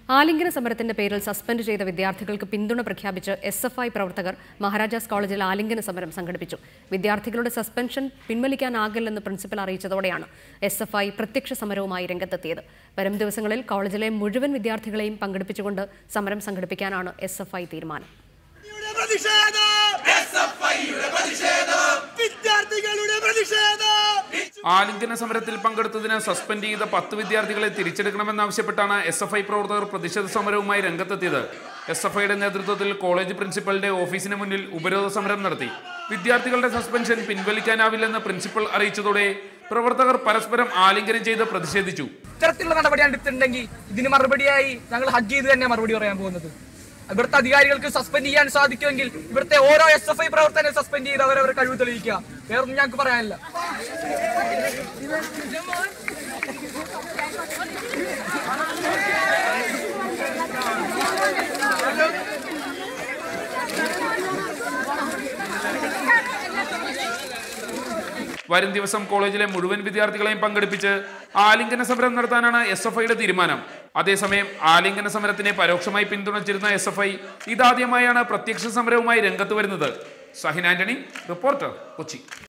ആലിംഗന സമരത്തിന്റെ പേരിൽ സസ്പെൻഡ് ചെയ്ത വിദ്യാർത്ഥികൾക്ക് പിന്തുണ പ്രഖ്യാപിച്ച് എസ് എഫ് ഐ പ്രവർത്തകർ മഹാരാജാസ് കോളേജിൽ ആലിംഗന സമരം സംഘടിപ്പിച്ചു വിദ്യാർത്ഥികളുടെ സസ്പെൻഷൻ പിൻവലിക്കാനാകില്ലെന്ന് പ്രിൻസിപ്പൽ അറിയിച്ചതോടെയാണ് എസ് എഫ് ഐ പ്രത്യക്ഷ സമരവുമായി രംഗത്തെത്തിയത് വരും ദിവസങ്ങളിൽ കോളേജിലെ മുഴുവൻ വിദ്യാർത്ഥികളെയും പങ്കെടുപ്പിച്ചുകൊണ്ട് സമരം സംഘടിപ്പിക്കാനാണ് എസ് എഫ് ഐ തീരുമാനം പ്രതിഷേധം വിദ്യാർത്ഥികളുടെ പ്രതിഷേധം ആലിംഗന സമരത്തിൽ പങ്കെടുത്തതിന് സസ്പെൻഡ് ചെയ്ത പത്ത് വിദ്യാർത്ഥികളെ തിരിച്ചെടുക്കണമെന്നാവശ്യപ്പെട്ടാണ് എസ് എഫ് ഐ പ്രവർത്തകർ പ്രതിഷേധ സമരവുമായി രംഗത്തെത്തിയത് എസ് എഫ് ഐയുടെ നേതൃത്വത്തിൽ കോളേജ് പ്രിൻസിപ്പലിന്റെ ഓഫീസിന് മുന്നിൽ ഉപരോധ സമരം നടത്തി വിദ്യാർത്ഥികളുടെ സസ്പെൻഷൻ പിൻവലിക്കാനാവില്ലെന്ന് പ്രിൻസിപ്പൽ അറിയിച്ചതോടെ പ്രവർത്തകർ പരസ്പരം ആലിംഗനം ചെയ്ത് പ്രതിഷേധിച്ചു ഇത്തരത്തിലുള്ള നടപടിയാണ് എടുത്തിട്ടുണ്ടെങ്കിൽ ഇതിന് മറുപടിയായി ഞങ്ങൾ ഹഗ് ചെയ്ത് തന്നെ മറുപടി പറയാൻ പോകുന്നത് ഇവിടുത്തെ അധികാരികൾക്ക് സസ്പെൻഡ് ചെയ്യാൻ സാധിക്കുമെങ്കിൽ ഇവിടുത്തെ ഓരോ എസ് എഫ് ഐ പ്രവർത്തനെ സസ്പെൻഡ് ചെയ്ത് അവരവരെ കഴിവ് തെളിയിക്കുക വേറൊന്നും ഞങ്ങൾക്ക് പറയാനില്ല വരും ദിവസം കോളേജിലെ മുഴുവൻ വിദ്യാർത്ഥികളെയും പങ്കെടുപ്പിച്ച് ആലിംഗന സമരം നടത്താനാണ് എസ് എഫ് ഐയുടെ തീരുമാനം അതേസമയം ആലിംഗന സമരത്തിനെ പരോക്ഷമായി പിന്തുണച്ചിരുന്ന എസ് എഫ് ഐ ഇതാദ്യമായാണ് പ്രത്യക്ഷ സമരവുമായി രംഗത്ത് വരുന്നത് ഷഹിൻ ആന്റണി റിപ്പോർട്ടർ കൊച്ചി